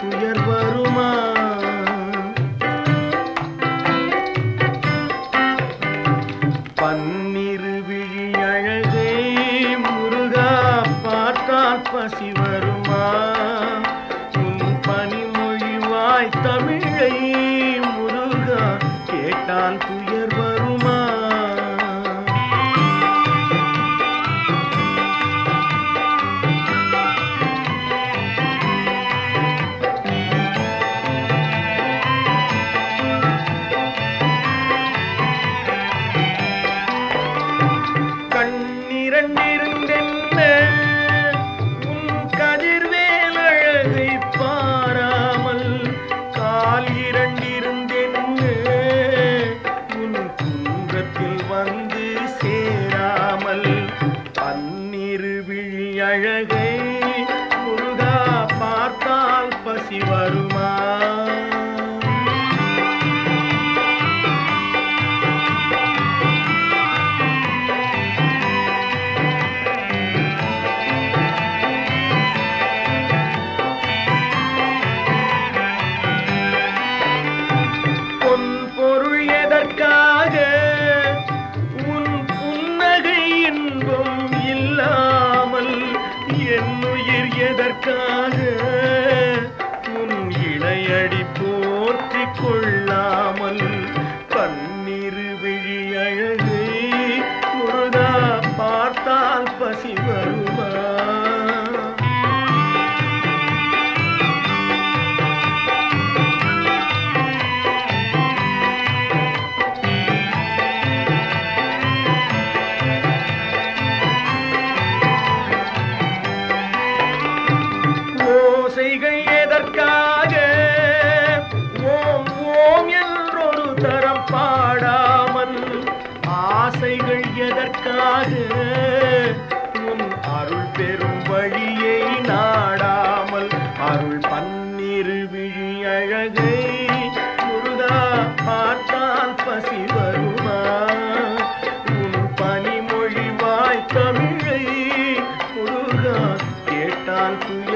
துயர் வருமா பன்னிரு விழி அழகை முருகா பார்த்தால் பசி வருமா உன் பனிமொழிவாய் தமிழை முருகா கேட்டால் துயர் வருமா கண்ணிரண்டிருந்தென்ன உன் கதிர்வேல் அழகை பாராமல் கால் இரண்டிருந்தென்ன உன் குன்றத்தில் வந்து சேராமல் பன்னிரு விழி அழகை முருகா பார்த்தால் பசி வருமா பொன் பொருள் எதற்காக உன் புன்னகை இன்பம் இல்லாமல் என்னுயிர் எதற்காக உன் இணையடி போற்றிக் கொள்ளாமல் பன்னிரு விழி அழகை முருகா பார்த்தால் பசி வருமா ஓசைகள் எதற்காக ஓம் ஓம் என்றொரு தரம் பாடாமல் ஆசைகள் எதற்காக உன் அருள் பெறும் வழியை நாடாமல் அருள் பன்னிரு விழி அழகை முருகா பார்த்தால் பசி வருமா உன் பனிமொழிவாய் தமிழை முருகா கேட்டால் துயர்